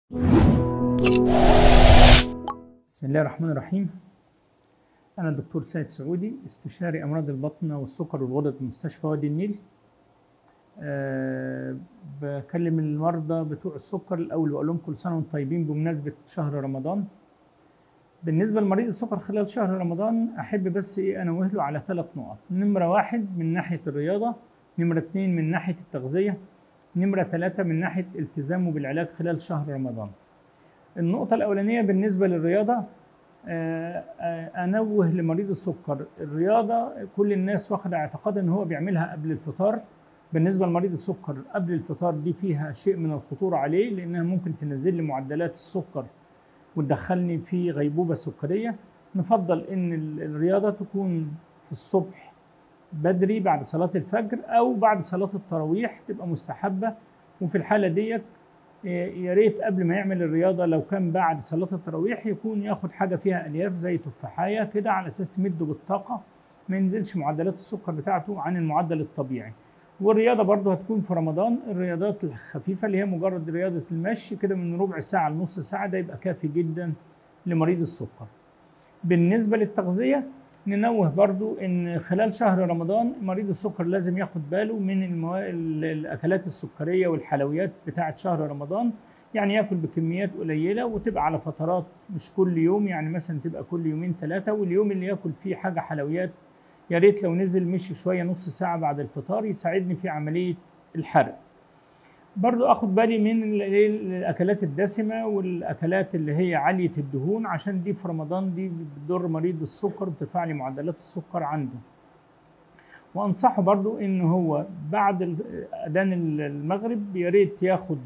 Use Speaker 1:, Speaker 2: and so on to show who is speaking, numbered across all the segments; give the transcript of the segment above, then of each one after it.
Speaker 1: بسم الله الرحمن الرحيم أنا الدكتور سيد سعودي استشاري أمراض البطن والسكر والغدد بمستشفى وادي النيل أه بكلم المرضى بتوع السكر الأول وأقول لهم كل سنة وأنتم طيبين بمناسبة شهر رمضان بالنسبة لمريض السكر خلال شهر رمضان أحب بس إيه أنوه له على ثلاث نقط نمرة واحد من ناحية الرياضة نمرة اتنين من ناحية التغذية نمرة ثلاثة من ناحية التزامه بالعلاج خلال شهر رمضان النقطة الأولانية بالنسبة للرياضة أنوه لمريض السكر الرياضة كل الناس واخدة اعتقاد إن هو بيعملها قبل الفطار بالنسبة لمريض السكر قبل الفطار دي فيها شيء من الخطورة عليه لأنها ممكن تنزل لي معدلات السكر وتدخلني في غيبوبة سكرية نفضل إن الرياضة تكون في الصبح بدري بعد صلاة الفجر أو بعد صلاة التراويح تبقى مستحبة وفي الحالة ديت يا ريت قبل ما يعمل الرياضه لو كان بعد صلاه التراويح يكون ياخد حاجه فيها الياف زي تفاحيه كده على اساس تمده بالطاقه ما ينزلش معدلات السكر بتاعته عن المعدل الطبيعي والرياضه برضه هتكون في رمضان الرياضات الخفيفه اللي هي مجرد رياضه المشي كده من ربع ساعه لنص ساعه ده يبقى كافي جدا لمريض السكر بالنسبه للتغذيه ننوه برضو ان خلال شهر رمضان مريض السكر لازم ياخد باله من المو... الاكلات السكريه والحلويات بتاعه شهر رمضان يعني ياكل بكميات قليله وتبقى على فترات مش كل يوم يعني مثلا تبقى كل يومين ثلاثه واليوم اللي ياكل فيه حاجه حلويات يا ريت لو نزل مشي شويه نص ساعه بعد الفطار يساعدني في عمليه الحرق برضو اخد بالي من الاكلات الدسمه والاكلات اللي هي عاليه الدهون عشان دي في رمضان دي بتضر مريض السكر وبترفع لي معدلات السكر عنده وانصحه برضو ان هو بعد اذان المغرب يا ريت ياخد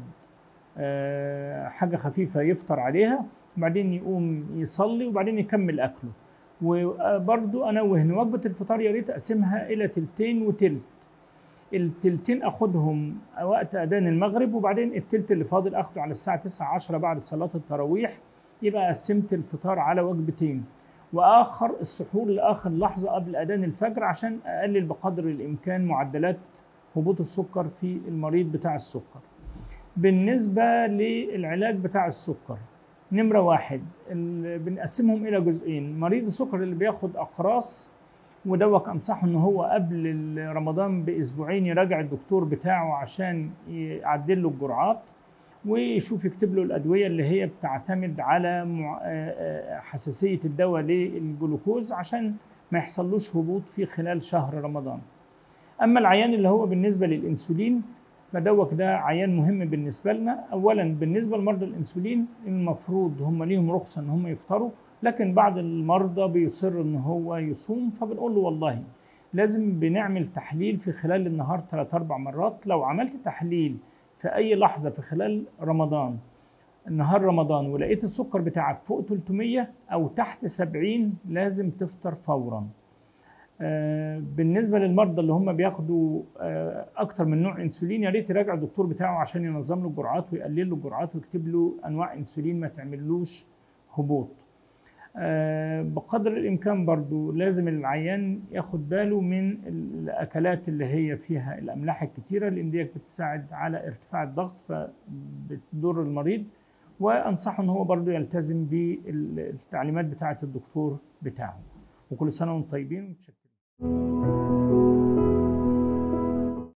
Speaker 1: حاجه خفيفه يفطر عليها وبعدين يقوم يصلي وبعدين يكمل اكله وبرضو انوه ان وجبه الفطار يا ريت اقسمها الى تلتين وتلت التلتين اخدهم وقت اذان المغرب وبعدين التلت اللي فاضل اخده على الساعه 9 10 بعد صلاه التراويح يبقى قسمت الفطار على وجبتين واخر السحور لاخر لحظه قبل اذان الفجر عشان اقلل بقدر الامكان معدلات هبوط السكر في المريض بتاع السكر بالنسبه للعلاج بتاع السكر نمره واحد بنقسمهم الى جزئين مريض السكر اللي بياخد اقراص ودوك انصحه ان هو قبل رمضان باسبوعين يراجع الدكتور بتاعه عشان يعدل له الجرعات ويشوف يكتب له الادويه اللي هي بتعتمد على حساسيه الدواء للجلوكوز عشان ما يحصلوش هبوط في خلال شهر رمضان اما العيان اللي هو بالنسبه للانسولين فدوك ده عيان مهم بالنسبه لنا اولا بالنسبه لمرضى الانسولين المفروض هم ليهم رخصه ان هم يفطروا لكن بعض المرضى بيصر ان هو يصوم فبنقول له والله لازم بنعمل تحليل في خلال النهار ثلاث اربع مرات لو عملت تحليل في اي لحظه في خلال رمضان نهار رمضان ولقيت السكر بتاعك فوق 300 او تحت 70 لازم تفطر فورا آه بالنسبه للمرضى اللي هم بياخدوا آه اكتر من نوع انسولين يا ريت يراجع الدكتور بتاعه عشان ينظم له الجرعات ويقلل له الجرعات ويكتب له انواع انسولين ما تعملوش هبوط أه بقدر الامكان برضو لازم العيان ياخد باله من الاكلات اللي هي فيها الاملاح الكتيره لان دي بتساعد على ارتفاع الضغط فبتضر المريض وانصحه ان هو برضو يلتزم بالتعليمات بتاعه الدكتور بتاعه وكل سنه وانتم طيبين ومتشكرين